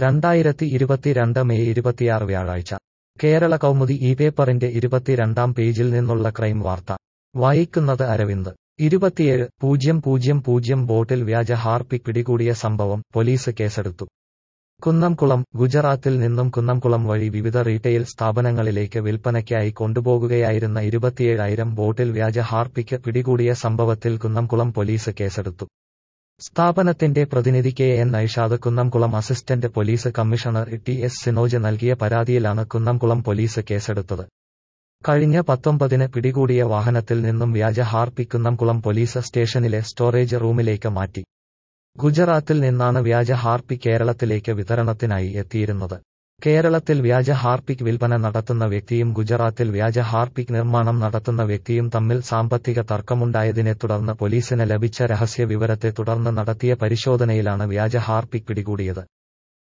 രണ്ടായിരത്തി ഇരുപത്തിരണ്ട് മെയ് ഇരുപത്തിയാറ് വ്യാഴാഴ്ച കേരള കൗമുദി ഈ പേപ്പറിന്റെ ഇരുപത്തിരണ്ടാം പേജിൽ നിന്നുള്ള ക്രൈം വാർത്ത വായിക്കുന്നത് അരവിന്ദ് ഇരുപത്തിയേഴ് പൂജ്യം പൂജ്യം പൂജ്യം ബോട്ടിൽ വ്യാജ ഹാർപ്പിക് പിടികൂടിയ സംഭവം പോലീസ് കേസെടുത്തു കുന്നംകുളം ഗുജറാത്തിൽ നിന്നും കുന്നംകുളം വഴി വിവിധ റീറ്റെയിൽ സ്ഥാപനങ്ങളിലേക്ക് വിൽപ്പനയ്ക്കായി കൊണ്ടുപോകുകയായിരുന്ന ഇരുപത്തിയേഴായിരം ബോട്ടിൽ വ്യാജ ഹാർപ്പിക്ക് പിടികൂടിയ സംഭവത്തിൽ കുന്നംകുളം പോലീസ് കേസെടുത്തു സ്ഥാപനത്തിന്റെ പ്രതിനിധി K N Aishad Kunnamkulam assistant police commissioner T S Sinoj നൽകിയ പരാതിയിലാണ് കുന്നംകുളം പോലീസ് കേസെടുത്തത് കഴിഞ്ഞ പത്തൊമ്പതിന് പിടികൂടിയ വാഹനത്തിൽ നിന്നും വ്യാജ ഹാർപ്പിക് കുന്നംകുളം പോലീസ് സ്റ്റേഷനിലെ സ്റ്റോറേജ് റൂമിലേക്ക് മാറ്റി ഗുജറാത്തിൽ നിന്നാണ് വ്യാജ ഹാർപ്പിക് കേരളത്തിലേക്ക് വിതരണത്തിനായി എത്തിയിരുന്നത് കേരളത്തിൽ വ്യാജ ഹാർപ്പിക് വിൽപ്പന നടത്തുന്ന വ്യക്തിയും ഗുജറാത്തിൽ വ്യാജ ഹാർപ്പിക് നിർമ്മാണം നടത്തുന്ന വ്യക്തിയും തമ്മിൽ സാമ്പത്തിക തർക്കമുണ്ടായതിനെ തുടർന്ന് പോലീസിന് ലഭിച്ച രഹസ്യ വിവരത്തെ തുടർന്ന് നടത്തിയ പരിശോധനയിലാണ് വ്യാജ ഹാർപ്പിക് പിടികൂടിയത്